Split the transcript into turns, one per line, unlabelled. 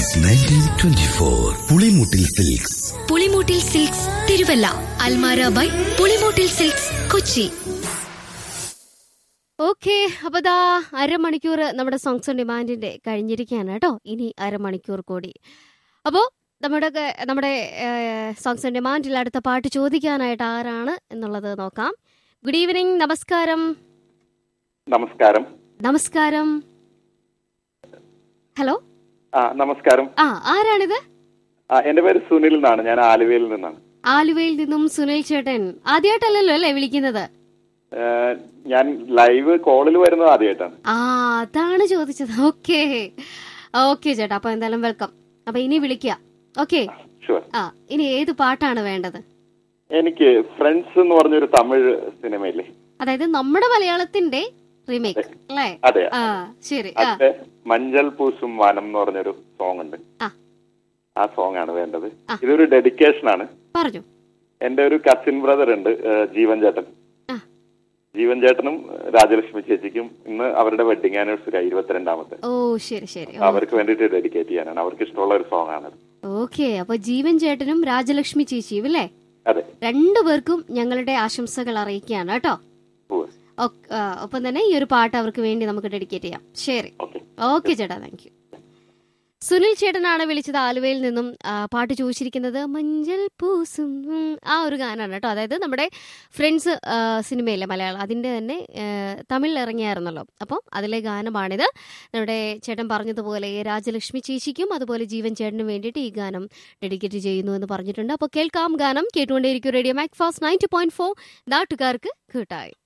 Since nineteen twenty four Pulimoottil silks
Pulimoottil silks Thiruvalla Almara by Pulimoottil silks Kochi
okay അപ്പൊ ദാ അരമണിക്കൂർ നമ്മുടെ സോങ്സ് ഓൺ ഡിമാൻഡിന്റെ കഴിഞ്ഞിരിക്കുകയാണ് കേട്ടോ ഇനി അരമണിക്കൂർ കൂടി അപ്പോൾ നമ്മുടെ ക- നമ്മുടെ സോങ്സ് ഓൺ ഡിമാൻഡിൽ അടുത്ത പാട്ട് ചോദിക്കാനായിട്ട് ആരാണ് എന്നുള്ളത് നോക്കാം ഗുഡ് ഈവനിങ് നമസ്കാരം
നമസ്കാരം
നമസ്കാരം ഹലോ
ആ നമസ്കാരം
ആ ആരാണിത്
ആ എന്റെ പേര് സുനിൽ എന്നാണ് ഞാൻ ആലുവയിൽ നിന്നാണ്
ആലുവയിൽ നിന്നും സുനിൽ ചേട്ടൻ ആദ്യമായിട്ടല്ലല്ലോ അല്ലേ വിളിക്കുന്നത്
ഏ, ഞാൻ ലൈവ് കോളിൽ വരുന്നത് ആദ്യമായിട്ടാണ്
ആ അതാണ് ചോദിച്ചത് ഓക്കെ ഓക്കെ ചേട്ടാ അപ്പൊ എന്തായാലും വെൽക്കം അപ്പൊ ഇനി വിളിക്കുക ഓക്കെ
ഷുവർ
ആ ഇനി ഏത് പാട്ടാണ് വേണ്ടത്
എനിക്ക് ഫ്രണ്ട്സ് എന്ന് പറഞ്ഞൊരു തമിഴ് സിനിമയില്ലേ
അതായത് നമ്മുടെ മലയാളത്തിന്റെ റീമേക്ക് അല്ലേ
അതെ
ആ ശരി ആ
അതിന്റെ മഞ്ചൽ പൂസും വനം എന്ന് പറഞ്ഞൊരു സോങ് ഉണ്ട്
ആ.
ആ സോങ് ആണ് വേണ്ടത്
ആ.
ഇതൊരു ഡെഡിക്കേഷൻ ആണ്
പറഞ്ഞു
എന്റെ ഒരു കസിൻ ബ്രദർ ഉണ്ട് ഏ, ജീവൻ ചേട്ടൻ
ആ.
ജീവൻ ചേട്ടനും രാജലക്ഷ്മി ചേച്ചിക്കും ഇന്ന് അവരുടെ വെഡിങ് ആനിവേഴ്സറി ഇരുപത്തിരണ്ടാമത്തെ
ഓ ശരി ശരി
അവർക്ക് വേണ്ടിയിട്ട് ഡെഡിക്കേറ്റ് ചെയ്യാനാണ് അവർക്ക് ഇഷ്ടമുള്ള ഒരു സോങ് ആണ്
ഓക്കെ അപ്പൊ ജീവൻ ചേട്ടനും രാജലക്ഷ്മി ചേച്ചിയും അല്ലേ
അതെ
രണ്ടുപേർക്കും ഞങ്ങളുടെ ആശംസകൾ അറിയിക്കുകയാണ് കേട്ടോ
ഉവ്വ്.
ഒ- ആ, ഒപ്പം തന്നെ ഈ ഒരു പാട്ട് അവർക്ക് വേണ്ടി നമുക്ക് ഡെഡിക്കേറ്റ് ചെയ്യാം ശരി
ഓക്കെ
ഓക്കെ ചേട്ടാ താങ്ക് യു സുനിൽ ചേട്ടനാണ് വിളിച്ചത് ആലുവയിൽ നിന്നും ആ, പാട്ട് ചോദിച്ചിരിക്കുന്നത് മഞ്ഞൾ പൂസും ഉം, ആ ഒരു ഗാനമാണ് കേട്ടോ അതായത് നമ്മുടെ ഫ്രണ്ട്സ് സിനിമയിലെ മലയാളം അതിൻ്റെ തന്നെ ആ, തമിഴിൽ ഇറങ്ങിയായിരുന്നല്ലോ അപ്പം അതിലെ ഗാനമാണിത് നമ്മുടെ ചേട്ടൻ പറഞ്ഞതുപോലെ രാജലക്ഷ്മി ചേച്ചിക്കും അതുപോലെ ജീവൻ ചേട്ടനും വേണ്ടിയിട്ട് ഈ ഗാനം ഡെഡിക്കേറ്റ് ചെയ്യുന്നു എന്ന് പറഞ്ഞിട്ടുണ്ട് അപ്പോൾ കേൾക്കാം ഗാനം കേട്ടുകൊണ്ടേയിരിക്കും radio Macfast ninety point four നാട്ടുകാർക്ക് കൂട്ടായി